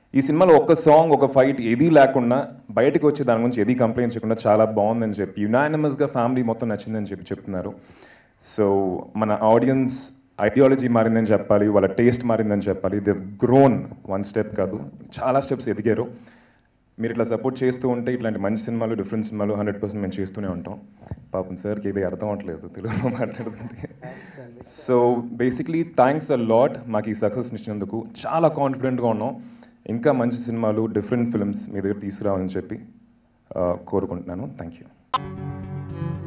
ఈ సినిమాలో ఒక్క సాంగ్ ఒక ఫైట్ ఏదీ లేకుండా బయటకు వచ్చి దాని గురించి ఏదీ కంప్లైంట్ చేయకుండా చాలా బాగుందని చెప్పి యునానిమస్గా ఫ్యామిలీ మొత్తం నచ్చిందని చెప్పి చెప్తున్నారు సో మన ఆడియన్స్ ఐడియాలజీ మారిందని చెప్పాలి వాళ్ళ టేస్ట్ మారిందని చెప్పాలి దే గ్రోన్ వన్ స్టెప్ కాదు చాలా స్టెప్స్ ఎదిగారు మీరు ఇట్లా సపోర్ట్ చేస్తూ ఉంటే ఇట్లాంటి మంచి సినిమాలు డిఫరెంట్ సినిమాలు హండ్రెడ్ పర్సెంట్ మేము చేస్తూనే ఉంటాం పాపం సార్కి ఇది అర్థం అవ్వట్లేదు తెలుగులో మాట్లాడుతుంటే so basically thanks a lot మాకు ఈ సక్సెస్ ఇచ్చినందుకు చాలా కాన్ఫిడెంట్గా ఉన్నాం ఇంకా మంచి సినిమాలు డిఫరెంట్ ఫిల్మ్స్ మీ దగ్గర తీసుకురావాలని చెప్పి ఆ, కోరుకుంటున్నాను థ్యాంక్ యూ